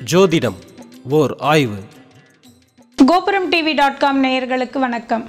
ஜோதிடம் ஓர் ஆய்வு கோபுரம் டிவி டாட் காம் நேயர்களுக்கு வணக்கம்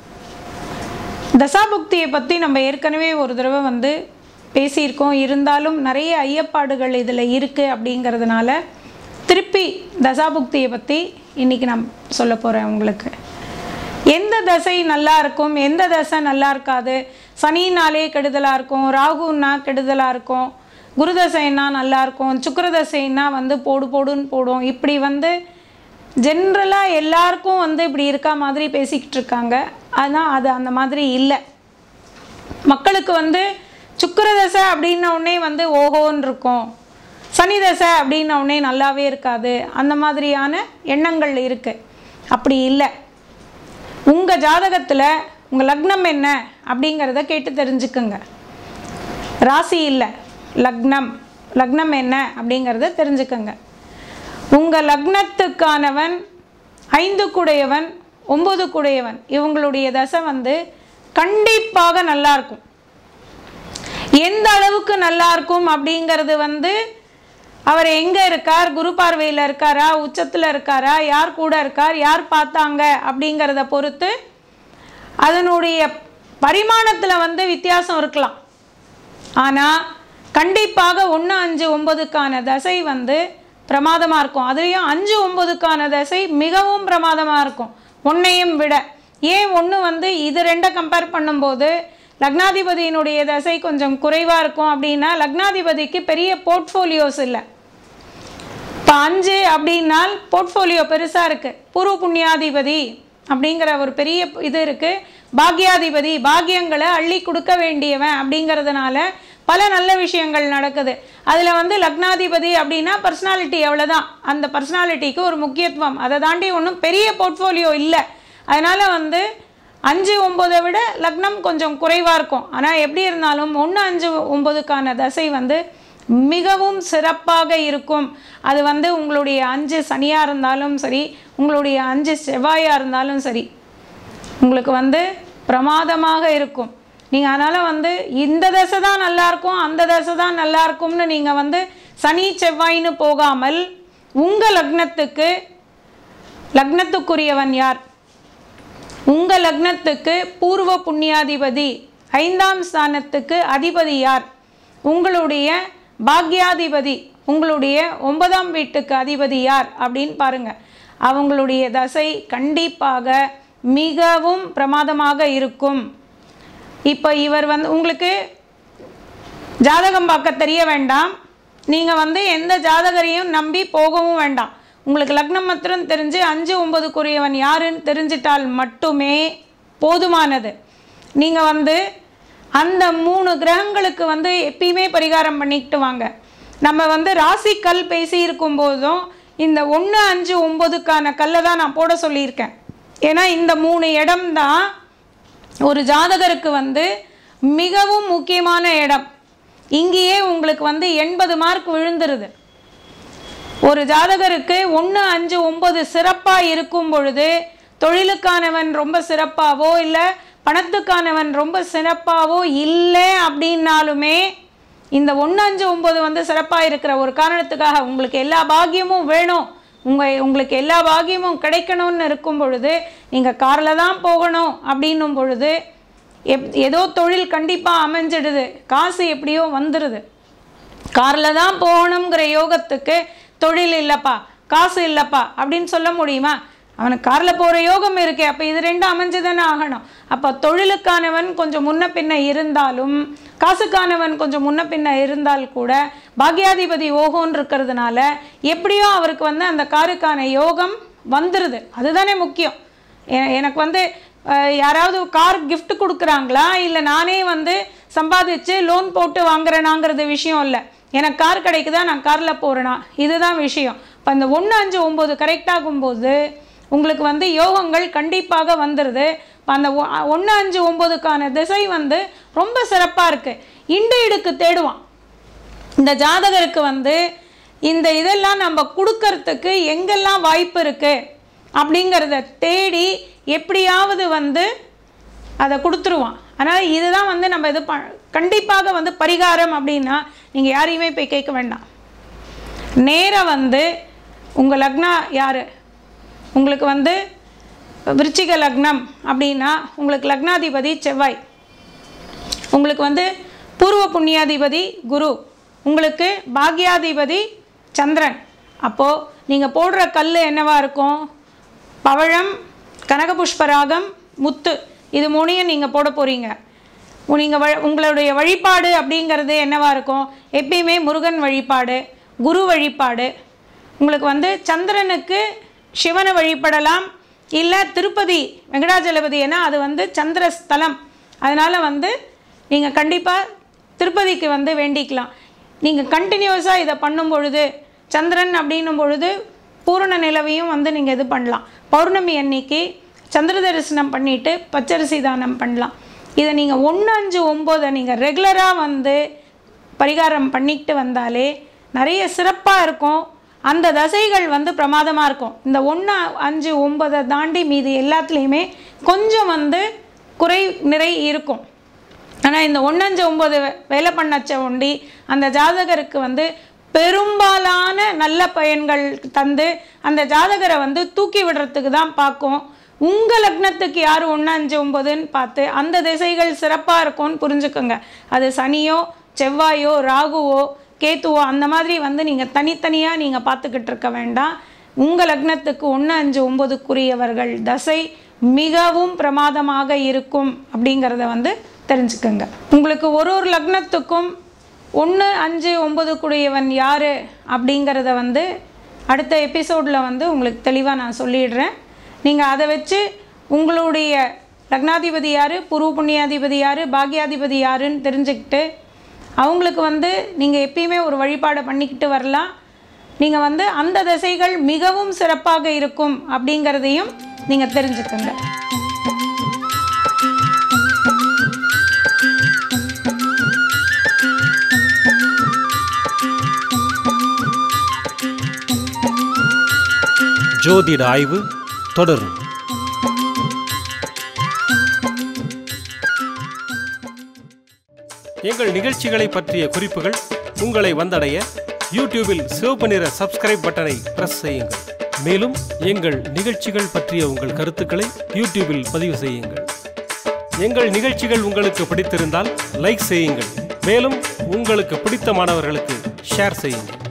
தசாபுக்தியை பற்றி நம்ம ஏற்கனவே ஒரு தடவை வந்து பேசியிருக்கோம் இருந்தாலும் நிறைய ஐயப்பாடுகள் இதில் இருக்குது அப்படிங்கிறதுனால திருப்பி தசாபுக்தியை பற்றி இன்றைக்கி நான் சொல்ல போகிறேன் உங்களுக்கு எந்த தசை நல்லா இருக்கும் எந்த தசை நல்லா இருக்காது சனினாலே கெடுதலாக இருக்கும் ராகுன்னா கெடுதலாக இருக்கும் குரு தசைன்னா நல்லா இருக்கும் சுக்கிர தசைன்னா வந்து போடு போடுன்னு போடும் இப்படி வந்து ஜென்ரலாக எல்லாருக்கும் வந்து இப்படி இருக்கா மாதிரி பேசிக்கிட்டு இருக்காங்க ஆனால் அது அந்த மாதிரி இல்லை மக்களுக்கு வந்து சுக்கிர தசை அப்படின்ன உடனே வந்து ஓஹோன்னு இருக்கும் சனி தசை அப்படின்ன உடனே நல்லாவே இருக்காது அந்த மாதிரியான எண்ணங்கள் இருக்குது அப்படி இல்லை உங்கள் ஜாதகத்தில் உங்கள் லக்னம் என்ன அப்படிங்கிறத கேட்டு தெரிஞ்சுக்குங்க ராசி இல்லை லக்னம் லக்னம் என்ன அப்படிங்கிறத தெரிஞ்சுக்கங்க உங்கள் லக்னத்துக்கானவன் ஐந்து குடையவன் ஒம்பது குடையவன் இவங்களுடைய தசை வந்து கண்டிப்பாக நல்லா இருக்கும் எந்த அளவுக்கு நல்லா இருக்கும் அப்படிங்கிறது வந்து அவர் எங்கே இருக்கார் குரு பார்வையில் இருக்காரா உச்சத்தில் இருக்காரா யார் கூட இருக்கார் யார் பார்த்தாங்க அப்படிங்கிறத பொறுத்து அதனுடைய பரிமாணத்தில் வந்து வித்தியாசம் இருக்கலாம் ஆனால் கண்டிப்பாக ஒன்று அஞ்சு ஒம்பதுக்கான தசை வந்து பிரமாதமாக இருக்கும் அதுலேயும் அஞ்சு ஒம்பதுக்கான தசை மிகவும் பிரமாதமாக இருக்கும் ஒன்றையும் விட ஏன் ஒன்று வந்து இது ரெண்டை கம்பேர் பண்ணும்போது லக்னாதிபதியினுடைய தசை கொஞ்சம் குறைவாக இருக்கும் அப்படின்னா லக்னாதிபதிக்கு பெரிய போர்ட்ஃபோலியோஸ் இல்லை இப்போ அஞ்சு அப்படின்னால் போர்ட்ஃபோலியோ பெருசாக இருக்குது பூர்வ புண்ணியாதிபதி அப்படிங்கிற ஒரு பெரிய இது இருக்குது பாக்யாதிபதி பாக்கியங்களை அள்ளி கொடுக்க வேண்டியவன் அப்படிங்கிறதுனால பல நல்ல விஷயங்கள் நடக்குது அதில் வந்து லக்னாதிபதி அப்படின்னா பர்சனாலிட்டி அவ்வளோதான் அந்த பர்சனாலிட்டிக்கு ஒரு முக்கியத்துவம் அதை தாண்டி ஒன்றும் பெரிய போர்ட்ஃபோலியோ இல்லை அதனால் வந்து அஞ்சு ஒம்பதை விட லக்னம் கொஞ்சம் குறைவாக இருக்கும் ஆனால் எப்படி இருந்தாலும் ஒன்று அஞ்சு ஒம்பதுக்கான தசை வந்து மிகவும் சிறப்பாக இருக்கும் அது வந்து உங்களுடைய அஞ்சு சனியாக இருந்தாலும் சரி உங்களுடைய அஞ்சு செவ்வாயாக இருந்தாலும் சரி உங்களுக்கு வந்து பிரமாதமாக இருக்கும் நீங்கள் அதனால் வந்து இந்த தசை தான் நல்லாயிருக்கும் அந்த தசை தான் நல்லா இருக்கும்னு நீங்கள் வந்து சனி செவ்வாயின்னு போகாமல் உங்கள் லக்னத்துக்கு லக்னத்துக்குரியவன் யார் உங்கள் லக்னத்துக்கு பூர்வ புண்ணியாதிபதி ஐந்தாம் ஸ்தானத்துக்கு அதிபதி யார் உங்களுடைய பாக்யாதிபதி உங்களுடைய ஒன்பதாம் வீட்டுக்கு அதிபதி யார் அப்படின்னு பாருங்க அவங்களுடைய தசை கண்டிப்பாக மிகவும் பிரமாதமாக இருக்கும் இப்போ இவர் வந்து உங்களுக்கு ஜாதகம் பார்க்க தெரிய வேண்டாம் நீங்கள் வந்து எந்த ஜாதகரையும் நம்பி போகவும் வேண்டாம் உங்களுக்கு லக்னம் மாத்திரம் தெரிஞ்சு அஞ்சு ஒன்பதுக்குரியவன் யாருன்னு தெரிஞ்சிட்டால் மட்டுமே போதுமானது நீங்கள் வந்து அந்த மூணு கிரகங்களுக்கு வந்து எப்பயுமே பரிகாரம் பண்ணிக்கிட்டு வாங்க நம்ம வந்து ராசி கல் பேசி இருக்கும்போதும் இந்த ஒன்று அஞ்சு ஒம்பதுக்கான கல்லை தான் நான் போட சொல்லியிருக்கேன் ஏன்னா இந்த மூணு இடம்தான் ஒரு ஜாதகருக்கு வந்து மிகவும் முக்கியமான இடம் இங்கேயே உங்களுக்கு வந்து எண்பது மார்க் விழுந்துருது ஒரு ஜாதகருக்கு ஒன்று அஞ்சு ஒம்பது சிறப்பாக இருக்கும் பொழுது தொழிலுக்கானவன் ரொம்ப சிறப்பாகவோ இல்லை பணத்துக்கானவன் ரொம்ப சிறப்பாகவோ இல்லை அப்படின்னாலுமே இந்த ஒன்று அஞ்சு ஒம்பது வந்து சிறப்பாக இருக்கிற ஒரு காரணத்துக்காக உங்களுக்கு எல்லா பாக்கியமும் வேணும் உங்கள் உங்களுக்கு எல்லா பாக்கியமும் கிடைக்கணும்னு இருக்கும் பொழுது நீங்கள் காரில் தான் போகணும் அப்படின்னும் பொழுது எப் ஏதோ தொழில் கண்டிப்பாக அமைஞ்சிடுது காசு எப்படியோ வந்துடுது காரில் தான் போகணுங்கிற யோகத்துக்கு தொழில் இல்லைப்பா காசு இல்லைப்பா அப்படின்னு சொல்ல முடியுமா அவனுக்கு காரில் போகிற யோகம் இருக்கே அப்போ இது ரெண்டும் அமைஞ்சு தானே ஆகணும் அப்போ தொழிலுக்கானவன் கொஞ்சம் முன்ன பின்ன இருந்தாலும் காசுக்கானவன் கொஞ்சம் முன்ன பின்ன இருந்தால் கூட பாக்யாதிபதி ஓகோன்னு இருக்கிறதுனால எப்படியோ அவருக்கு வந்து அந்த காருக்கான யோகம் வந்துடுது அதுதானே முக்கியம் எ- எனக்கு வந்து அஹ், யாராவது கார் gift கொடுக்குறாங்களா இல்லை நானே வந்து சம்பாதிச்சு லோன் போட்டு வாங்குறேனாங்கிறது விஷயம் இல்லை எனக்கு கார் கிடைக்குதா நான் காரில் போகிறேனா இதுதான் விஷயம் இப்போ அந்த ஒன்று அஞ்சு ஒம்பது கரெக்ட் ஆகும்போது உங்களுக்கு வந்து யோகங்கள் கண்டிப்பாக வந்துடுது இப்போ அந்த ஒன்று அஞ்சு ஒம்பதுக்கான திசை வந்து ரொம்ப சிறப்பாக இருக்குது இண்டு இடுக்கு தேடுவான் இந்த ஜாதகருக்கு வந்து இந்த இதெல்லாம் நம்ம கொடுக்கறதுக்கு எங்கெல்லாம் வாய்ப்பு இருக்குது அப்படிங்கிறத தேடி எப்படியாவது வந்து அதை கொடுத்துருவான் ஆனால் இதுதான் வந்து நம்ம இது ப கண்டிப்பாக வந்து பரிகாரம் அப்படின்னா நீங்கள் யாரையுமே போய் கேட்க வேண்டாம் நேராக வந்து உங்கள் லக்னா யார் உங்களுக்கு வந்து விருச்சிக லக்னம் அப்படின்னா உங்களுக்கு லக்னாதிபதி செவ்வாய் உங்களுக்கு வந்து பூர்வ புண்ணியாதிபதி குரு உங்களுக்கு பாக்யாதிபதி சந்திரன் அப்போது நீங்கள் போடுற கல் என்னவா இருக்கும் பவழம் கனகபுஷ்பராகம் முத்து இது மூணையும் நீங்கள் போட போகிறீங்க நீங்கள் வ உங்களுடைய வழிபாடு அப்படிங்கிறது என்னவா இருக்கும் எப்பயுமே முருகன் வழிபாடு குரு வழிபாடு உங்களுக்கு வந்து சந்திரனுக்கு சிவனை வழிபடலாம் இல்லை திருப்பதி வெங்கடாஜலபதி ஏன்னா அது வந்து சந்திர ஸ்தலம் அதனால் வந்து நீங்கள் கண்டிப்பாக திருப்பதிக்கு வந்து வேண்டிக்கலாம் நீங்கள் கண்டினியூஸாக இதை பண்ணும் பொழுது சந்திரன் அப்படின்னும் பொழுது பூரண நிலவையும் வந்து நீங்கள் இது பண்ணலாம் பௌர்ணமி அன்னைக்கு சந்திர தரிசனம் பண்ணிவிட்டு பச்சரிசி தானம் பண்ணலாம் இதை நீங்கள் ஒன்று அஞ்சு ஒம்போதை நீங்கள் ரெகுலராக வந்து பரிகாரம் பண்ணிக்கிட்டு வந்தாலே நிறைய சிறப்பாக இருக்கும் அந்த தசைகள் வந்து பிரமாதமாக இருக்கும் இந்த ஒன்று அஞ்சு ஒன்பதை தாண்டி மீதி எல்லாத்துலேயுமே கொஞ்சம் வந்து குறை நிறை இருக்கும் ஆனால் இந்த ஒன்னஞ்சு ஒம்பது வேலை பண்ணச்ச ஒண்டி அந்த ஜாதகருக்கு வந்து பெரும்பாலான நல்ல பயன்கள் தந்து அந்த ஜாதகரை வந்து தூக்கி விடுறதுக்கு தான் பார்க்கும் உங்கள் லக்னத்துக்கு யார் ஒன்று அஞ்சு ஒம்பதுன்னு பார்த்து அந்த திசைகள் சிறப்பாக இருக்கும்னு புரிஞ்சுக்கோங்க அது சனியோ செவ்வாயோ ராகுவோ கேத்துவோ அந்த மாதிரி வந்து நீங்கள் தனித்தனியாக நீங்கள் பார்த்துக்கிட்டு இருக்க வேண்டாம் உங்கள் லக்னத்துக்கு ஒன்று அஞ்சு ஒம்பதுக்குரியவர்கள் தசை மிகவும் பிரமாதமாக இருக்கும் அப்படிங்கிறத வந்து தெரிஞ்சுக்கோங்க உங்களுக்கு ஒரு ஒரு லக்னத்துக்கும் ஒன்று அஞ்சு ஒம்பதுக்குரியவன் யார் அப்படிங்கிறத வந்து அடுத்த எபிசோடில் வந்து உங்களுக்கு தெளிவாக நான் சொல்லிடுறேன் நீங்கள் அதை வச்சு உங்களுடைய லக்னாதிபதி யார் பூர்வ புண்ணியாதிபதி யார் பாக்யாதிபதி யாருன்னு தெரிஞ்சுக்கிட்டு அவங்களுக்கு வந்து நீங்கள் எப்பயுமே ஒரு வழிபாடை பண்ணிக்கிட்டு வரலாம் நீங்கள் வந்து அந்த திசைகள் மிகவும் சிறப்பாக இருக்கும் அப்படிங்கிறதையும் நீங்கள் தெரிஞ்சுக்கோங்க ஜோதிட ஆய்வு தொடரும் எங்கள் நிகழ்ச்சிகளை பற்றிய குறிப்புகள் உங்களை வந்தடைய யூடியூபில் சிவப்பு நிற சப்ஸ்கிரைப் பட்டனை பிரஸ் செய்யுங்கள் மேலும் எங்கள் நிகழ்ச்சிகள் பற்றிய உங்கள் கருத்துக்களை யூடியூபில் பதிவு செய்யுங்கள் எங்கள் நிகழ்ச்சிகள் உங்களுக்கு பிடித்திருந்தால் லைக் செய்யுங்கள் மேலும் உங்களுக்கு பிடித்த மாணவர்களுக்கு ஷேர் செய்யுங்கள்